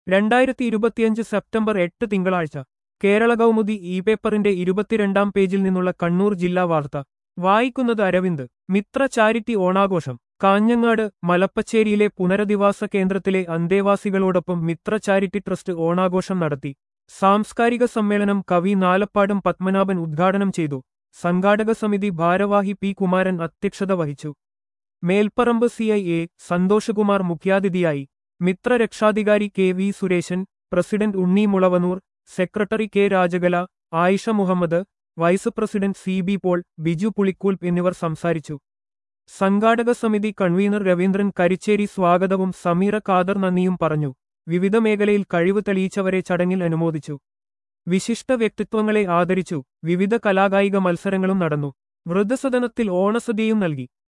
രണ്ടായിരത്തി ഇരുപത്തിയഞ്ച് സെപ്റ്റംബർ എട്ട് തിങ്കളാഴ്ച കേരള കൗമുദി ഇ പേപ്പറിന്റെ ഇരുപത്തിരണ്ടാം പേജിൽ നിന്നുള്ള കണ്ണൂർ ജില്ലാ വാർത്ത വായിക്കുന്നത് അരവിന്ദ് മിത്ര ചാരിറ്റി ഓണാഘോഷം കാഞ്ഞങ്ങാട് മലപ്പച്ചേരിയിലെ പുനരധിവാസ കേന്ദ്രത്തിലെ അന്തേവാസികളോടൊപ്പം മിത്ര ചാരിറ്റി ട്രസ്റ്റ് ഓണാഘോഷം നടത്തി സാംസ്കാരിക സമ്മേളനം കവി നാലപ്പാടും പത്മനാഭൻ ഉദ്ഘാടനം ചെയ്തു സംഘാടക സമിതി ഭാരവാഹി പി കുമാരൻ അധ്യക്ഷത വഹിച്ചു Melparamba C I A Santhoshkumar മുഖ്യാതിഥിയായി മിത്ര രക്ഷാധികാരി K V Suresan president Unni Mulavanoor secretary K Rajakala Ayisha Muhammad vice president C B Paul Biju Pulikkool എന്നിവർ സംസാരിച്ചു സംഘാടക സമിതി കൺവീനർ രവീന്ദ്രൻ കരിച്ചേരി സ്വാഗതവും സമീറ ഖാദർ നന്ദിയും പറഞ്ഞു വിവിധ മേഖലയിൽ കഴിവ് തെളിയിച്ചവരെ ചടങ്ങിൽ അനുമോദിച്ചു വിശിഷ്ട വ്യക്തിത്വങ്ങളെ ആദരിച്ചു വിവിധ കലാകായിക മത്സരങ്ങളും നടന്നു വൃദ്ധസദനത്തിൽ ഓണസദ്യയും നൽകി